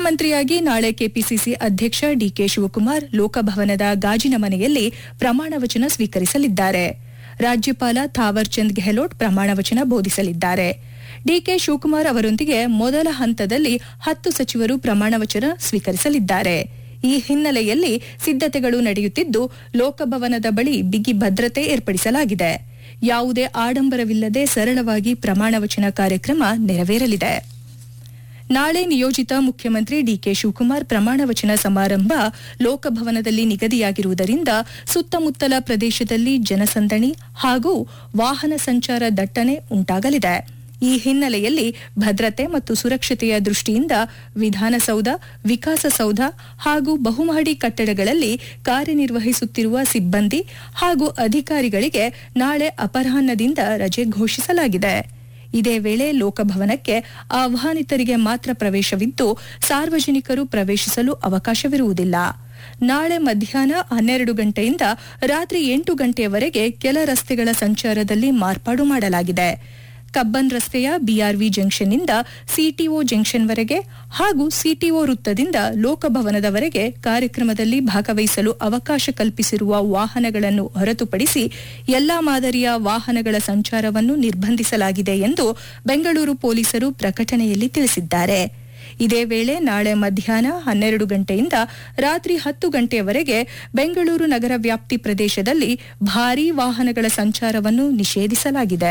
ಮುಖ್ಯಮಂತ್ರಿಯಾಗಿ ನಾಳೆ ಕೆಪಿಸಿಸಿ ಅಧ್ಯಕ್ಷ ಡಿಕೆ ಶಿವಕುಮಾರ್ ಲೋಕಭವನದ ಗಾಜಿನ ಮನೆಯಲ್ಲಿ ಪ್ರಮಾಣ ವಚನ ಸ್ವೀಕರಿಸಲಿದ್ದಾರೆ ರಾಜ್ಯಪಾಲ ಥಾವರ್ ಚಂದ್ ಗೆಹ್ಲೋಟ್ ಪ್ರಮಾಣ ವಚನ ಬೋಧಿಸಲಿದ್ದಾರೆ ಡಿಕೆ ಶಿವಕುಮಾರ್ ಅವರೊಂದಿಗೆ ಮೊದಲ ಹಂತದಲ್ಲಿ ಹತ್ತು ಸಚಿವರು ಪ್ರಮಾಣ ವಚನ ಸ್ವೀಕರಿಸಲಿದ್ದಾರೆ ಈ ಹಿನ್ನೆಲೆಯಲ್ಲಿ ಸಿದ್ಧತೆಗಳು ನಡೆಯುತ್ತಿದ್ದು ಲೋಕಭವನದ ಬಳಿ ಬಿಗಿ ಭದ್ರತೆ ಏರ್ಪಡಿಸಲಾಗಿದೆ ಯಾವುದೇ ಆಡಂಬರವಿಲ್ಲದೆ ಸರಳವಾಗಿ ಪ್ರಮಾಣ ವಚನ ಕಾರ್ಯಕ್ರಮ ನೆರವೇರಲಿದೆ ನಾಳೆ ನಿಯೋಜಿತ ಮುಖ್ಯಮಂತ್ರಿ ಡಿಕೆ ಶಿವಕುಮಾರ್ ಪ್ರಮಾಣ ವಚನ ಸಮಾರಂಭ ಲೋಕಭವನದಲ್ಲಿ ನಿಗದಿಯಾಗಿರುವುದರಿಂದ ಸುತ್ತಮುತ್ತಲ ಪ್ರದೇಶದಲ್ಲಿ ಜನಸಂದಣಿ ಹಾಗೂ ವಾಹನ ಸಂಚಾರ ದಟ್ಟಣೆ ಉಂಟಾಗಲಿದೆ ಈ ಹಿನ್ನೆಲೆಯಲ್ಲಿ ಭದ್ರತೆ ಮತ್ತು ಸುರಕ್ಷತೆಯ ದೃಷ್ಟಿಯಿಂದ ವಿಧಾನಸೌಧ ವಿಕಾಸಸೌಧ ಹಾಗೂ ಬಹುಮಹಡಿ ಕಟ್ಟಡಗಳಲ್ಲಿ ಕಾರ್ಯನಿರ್ವಹಿಸುತ್ತಿರುವ ಸಿಬ್ಬಂದಿ ಹಾಗೂ ಅಧಿಕಾರಿಗಳಿಗೆ ನಾಳೆ ಅಪರಾಹ್ನದಿಂದ ರಜೆ ಘೋಷಿಸಲಾಗಿದೆ ಇದೇ ವೇಳೆ ಲೋಕಭವನಕ್ಕೆ ಆಹ್ವಾನಿತರಿಗೆ ಮಾತ್ರ ಪ್ರವೇಶವಿದ್ದು ಸಾರ್ವಜನಿಕರು ಪ್ರವೇಶಿಸಲು ಅವಕಾಶವಿರುವುದಿಲ್ಲ ನಾಳೆ ಮಧ್ಯಾಹ್ನ ಹನ್ನೆರಡು ಗಂಟೆಯಿಂದ ರಾತ್ರಿ ಎಂಟು ಗಂಟೆಯವರೆಗೆ ಕೆಲ ರಸ್ತೆಗಳ ಸಂಚಾರದಲ್ಲಿ ಮಾರ್ಪಾಡು ಮಾಡಲಾಗಿದೆ ಕಬ್ಬನ್ ರಸ್ತೆಯ ಬಿಆರ್ವಿ ಜಂಕ್ಷನ್ನಿಂದ ಸಿಟಿಒ ಜಂಕ್ಷನ್ವರೆಗೆ ಹಾಗೂ ಸಿಟಿಒ ವೃತ್ತದಿಂದ ಲೋಕಭವನದವರೆಗೆ ಕಾರ್ಯಕ್ರಮದಲ್ಲಿ ಭಾಗವಹಿಸಲು ಅವಕಾಶ ಕಲ್ಪಿಸಿರುವ ವಾಹನಗಳನ್ನು ಹೊರತುಪಡಿಸಿ ಎಲ್ಲಾ ಮಾದರಿಯ ವಾಹನಗಳ ಸಂಚಾರವನ್ನು ನಿರ್ಬಂಧಿಸಲಾಗಿದೆ ಎಂದು ಬೆಂಗಳೂರು ಪೊಲೀಸರು ಪ್ರಕಟಣೆಯಲ್ಲಿ ತಿಳಿಸಿದ್ದಾರೆ ಇದೇ ವೇಳೆ ನಾಳೆ ಮಧ್ಯಾಹ್ನ ಹನ್ನೆರಡು ಗಂಟೆಯಿಂದ ರಾತ್ರಿ ಹತ್ತು ಗಂಟೆಯವರೆಗೆ ಬೆಂಗಳೂರು ನಗರ ವ್ಯಾಪ್ತಿ ಪ್ರದೇಶದಲ್ಲಿ ಭಾರೀ ವಾಹನಗಳ ಸಂಚಾರವನ್ನು ನಿಷೇಧಿಸಲಾಗಿದೆ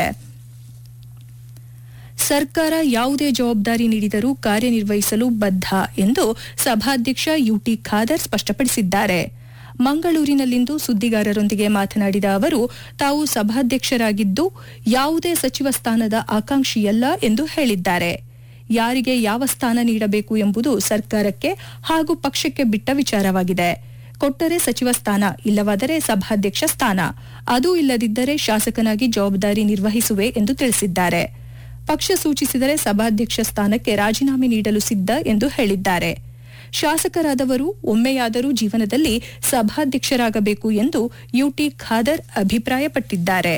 ಸರ್ಕಾರ ಯಾವುದೇ ಜವಾಬ್ದಾರಿ ನೀಡಿದರೂ ಕಾರ್ಯನಿರ್ವಹಿಸಲು ಬದ್ಧ ಎಂದು ಸಭಾಧ್ಯಕ್ಷ ಯುಟಿ ಖಾದರ್ ಸ್ಪಷ್ಟಪಡಿಸಿದ್ದಾರೆ ಮಂಗಳೂರಿನಲ್ಲಿಂದು ಸುದ್ದಿಗಾರರೊಂದಿಗೆ ಮಾತನಾಡಿದ ಅವರು ತಾವು ಸಭಾಧ್ಯಕ್ಷರಾಗಿದ್ದು ಯಾವುದೇ ಸಚಿವ ಸ್ಥಾನದ ಆಕಾಂಕ್ಷಿಯಲ್ಲ ಎಂದು ಹೇಳಿದ್ದಾರೆ ಯಾರಿಗೆ ಯಾವ ಸ್ಥಾನ ನೀಡಬೇಕು ಎಂಬುದು ಸರ್ಕಾರಕ್ಕೆ ಹಾಗೂ ಪಕ್ಷಕ್ಕೆ ಬಿಟ್ಟ ವಿಚಾರವಾಗಿದೆ ಕೊಟ್ಟರೆ ಸಚಿವ ಸ್ಥಾನ ಇಲ್ಲವಾದರೆ ಸಭಾಧ್ಯಕ್ಷ ಸ್ಥಾನ ಅದೂ ಇಲ್ಲದಿದ್ದರೆ ಶಾಸಕನಾಗಿ ಜವಾಬ್ದಾರಿ ನಿರ್ವಹಿಸುವೆ ಎಂದು ತಿಳಿಸಿದ್ದಾರೆ ಪಕ್ಷ ಸೂಚಿಸಿದರೆ ಸಭಾಧ್ಯಕ್ಷ ಸ್ಥಾನಕ್ಕೆ ರಾಜೀನಾಮೆ ನೀಡಲು ಸಿದ್ಧ ಎಂದು ಹೇಳಿದ್ದಾರೆ ಶಾಸಕರಾದವರು ಒಮ್ಮೆಯಾದರೂ ಜೀವನದಲ್ಲಿ ಸಭಾಧ್ಯಕ್ಷರಾಗಬೇಕು ಎಂದು ಯುಟಿ ಖಾದರ್ ಅಭಿಪ್ರಾಯಪಟ್ಟಿದ್ದಾರೆ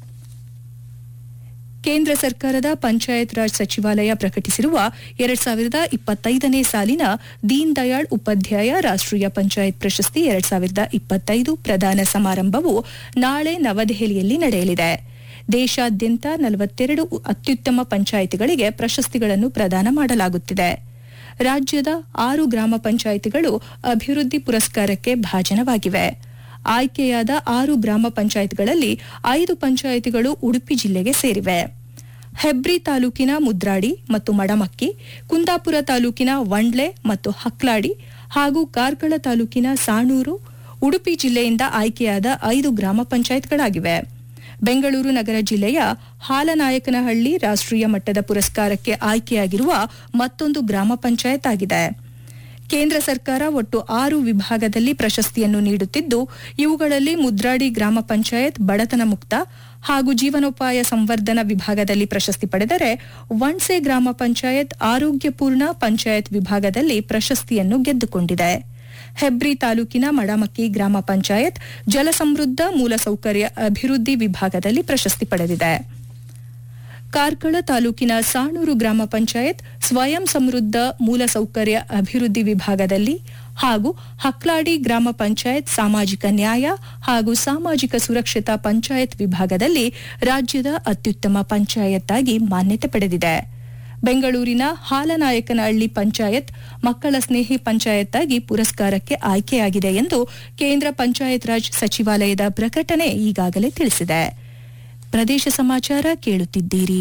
ಕೇಂದ್ರ ಸರ್ಕಾರದ ಪಂಚಾಯತ್ ರಾಜ್ ಸಚಿವಾಲಯ ಪ್ರಕಟಿಸಿರುವ ಎರಡ್ ಸಾವಿರದ ಇಪ್ಪತ್ತೈದನೇ ಸಾಲಿನ ದೀನ್ ದಯಾಳ್ ಉಪಾಧ್ಯಾಯ ರಾಷ್ಟ್ರೀಯ ಪಂಚಾಯತ್ ಪ್ರಶಸ್ತಿ ಎರಡ್ ಸಾವಿರದ ಇಪ್ಪತ್ತೈದು ಪ್ರದಾನ ಸಮಾರಂಭವು ನಾಳೆ ನವದೆಹಲಿಯಲ್ಲಿ ನಡೆಯಲಿದೆ ದೇಶಾದ್ಯಂತ ನಲವತ್ತೆರಡು ಅತ್ಯುತ್ತಮ ಪಂಚಾಯಿತಿಗಳಿಗೆ ಪ್ರಶಸ್ತಿಗಳನ್ನು ಪ್ರದಾನ ಮಾಡಲಾಗುತ್ತಿದೆ ರಾಜ್ಯದ ಆರು ಗ್ರಾಮ ಪಂಚಾಯಿತಿಗಳು ಅಭಿವೃದ್ಧಿ ಪುರಸ್ಕಾರಕ್ಕೆ ಭಾಜನವಾಗಿವೆ ಆಯ್ಕೆಯಾದ ಆರು ಗ್ರಾಮ ಪಂಚಾಯತ್ಗಳಲ್ಲಿ ಐದು ಪಂಚಾಯಿತಿಗಳು ಉಡುಪಿ ಜಿಲ್ಲೆಗೆ ಸೇರಿವೆ ಹೆಬ್ರಿ ತಾಲೂಕಿನ ಮುದ್ರಾಡಿ ಮತ್ತು ಮಡಮಕ್ಕಿ ಕುಂದಾಪುರ ತಾಲೂಕಿನ ವಂಡ್ಲೆ ಮತ್ತು ಹಕ್ಲಾಡಿ ಹಾಗೂ ಕಾರ್ಕಳ ತಾಲೂಕಿನ ಸಾಣೂರು ಉಡುಪಿ ಜಿಲ್ಲೆಯಿಂದ ಆಯ್ಕೆಯಾದ ಐದು ಗ್ರಾಮ ಪಂಚಾಯತ್ಗಳಾಗಿವೆ ಬೆಂಗಳೂರು ನಗರ ಜಿಲ್ಲೆಯ ಹಾಲನಾಯಕನಹಳ್ಳಿ ರಾಷ್ಟ್ರೀಯ ಮಟ್ಟದ ಪುರಸ್ಕಾರಕ್ಕೆ ಆಯ್ಕೆಯಾಗಿರುವ ಮತ್ತೊಂದು ಗ್ರಾಮ ಪಂಚಾಯತ್ ಆಗಿದೆ ಕೇಂದ್ರ ಸರ್ಕಾರ ಒಟ್ಟು ಆರು ವಿಭಾಗದಲ್ಲಿ ಪ್ರಶಸ್ತಿಯನ್ನು ನೀಡುತ್ತಿದ್ದು ಇವುಗಳಲ್ಲಿ ಮುದ್ರಾಡಿ ಗ್ರಾಮ ಪಂಚಾಯತ್ ಬಡತನ ಮುಕ್ತ ಹಾಗೂ ಜೀವನೋಪಾಯ ಸಂವರ್ಧನ ವಿಭಾಗದಲ್ಲಿ ಪ್ರಶಸ್ತಿ ಪಡೆದರೆ ವಣ್ಸೆ ಗ್ರಾಮ ಪಂಚಾಯತ್ ಆರೋಗ್ಯಪೂರ್ಣ ಪಂಚಾಯತ್ ವಿಭಾಗದಲ್ಲಿ ಪ್ರಶಸ್ತಿಯನ್ನು ಗೆದ್ದುಕೊಂಡಿದೆ ಹೆಬ್ರಿ ತಾಲೂಕಿನ ಮಡಮಕ್ಕಿ ಗ್ರಾಮ ಪಂಚಾಯತ್ ಜಲಸಮೃದ್ಧ ಮೂಲಸೌಕರ್ಯ ಅಭಿವೃದ್ಧಿ ವಿಭಾಗದಲ್ಲಿ ಪ್ರಶಸ್ತಿ ಪಡೆದಿದೆ ಕಾರ್ಕಳ ತಾಲೂಕಿನ ಸಾಣೂರು ಗ್ರಾಮ ಪಂಚಾಯತ್ ಸ್ವಯಂ ಸಮೃದ್ಧ ಮೂಲಸೌಕರ್ಯ ಅಭಿವೃದ್ಧಿ ವಿಭಾಗದಲ್ಲಿ ಹಾಗೂ ಹಕ್ಲಾಡಿ ಗ್ರಾಮ ಪಂಚಾಯತ್ ಸಾಮಾಜಿಕ ನ್ಯಾಯ ಹಾಗೂ ಸಾಮಾಜಿಕ ಸುರಕ್ಷತಾ ಪಂಚಾಯತ್ ವಿಭಾಗದಲ್ಲಿ ರಾಜ್ಯದ ಅತ್ಯುತ್ತಮ ಪಂಚಾಯತ್ ಆಗಿ ಮಾನ್ಯತೆ ಪಡೆದಿದೆ ಬೆಂಗಳೂರಿನ ಹಾಲನಾಯಕನಹಳ್ಳಿ ಪಂಚಾಯತ್ ಮಕ್ಕಳ ಸ್ನೇಹಿ ಪಂಚಾಯತ್ ಆಗಿ ಪುರಸ್ಕಾರಕ್ಕೆ ಆಯ್ಕೆಯಾಗಿದೆ ಎಂದು ಕೇಂದ್ರ ಪಂಚಾಯತ್ ರಾಜ್ ಸಚಿವಾಲಯದ ಪ್ರಕಟಣೆ ಈಗಾಗಲೇ ತಿಳಿಸಿದೆ ಪ್ರದೇಶ ಸಮಾಚಾರ ಕೇಳುತ್ತಿದ್ದೀರಿ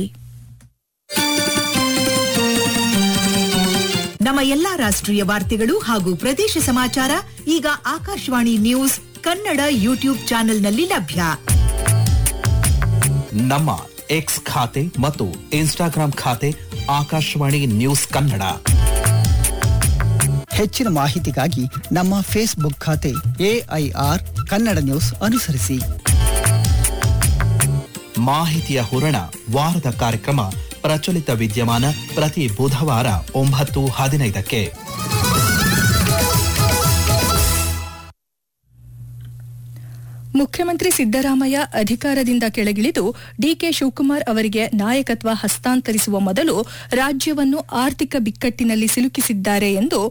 ನಮ್ಮ ಎಲ್ಲಾ ರಾಷ್ಟ್ರೀಯ ವಾರ್ತೆಗಳು ಹಾಗೂ ಪ್ರದೇಶ ಸಮಾಚಾರ ಈಗ ಆಕಾಶವಾಣಿ ನ್ಯೂಸ್ ಕನ್ನಡ ಯೂಟ್ಯೂಬ್ ಚಾನೆಲ್ನಲ್ಲಿ ಲಭ್ಯ ನಮ್ಮ ಎಕ್ಸ್ ಖಾತೆ ಮತ್ತು ಇನ್ಸ್ಟಾಗ್ರಾಂ ಖಾತೆ ಆಕಾಶವಾಣಿ ನ್ಯೂಸ್ ಕನ್ನಡ ಹೆಚ್ಚಿನ ಮಾಹಿತಿಗಾಗಿ ನಮ್ಮ ಫೇಸ್ಬುಕ್ ಖಾತೆ ಎಐಆರ್ ಕನ್ನಡ ನ್ಯೂಸ್ ಅನುಸರಿಸಿ ಮಾಹಿತಿಯ ಹೂರಣ ವಾರದ ಕಾರ್ಯಕ್ರಮ ಪ್ರಚಲಿತ ವಿದ್ಯಮಾನ ಪ್ರತಿ ಬುಧವಾರ ಒಂಬತ್ತು ಹದಿನೈದಕ್ಕೆ ಮುಖ್ಯಮಂತ್ರಿ ಸಿದ್ದರಾಮಯ್ಯ ಅಧಿಕಾರದಿಂದ ಕೆಳಗಿಳಿದು ಡಿಕೆ ಶಿವಕುಮಾರ್ ಅವರಿಗೆ ನಾಯಕತ್ವ ಹಸ್ತಾಂತರಿಸುವ ಮೊದಲು ರಾಜ್ಯವನ್ನು ಆರ್ಥಿಕ ಬಿಕ್ಕಟ್ಟಿನಲ್ಲಿ ಸಿಲುಕಿಸಿದ್ದಾರೆ ಎಂದು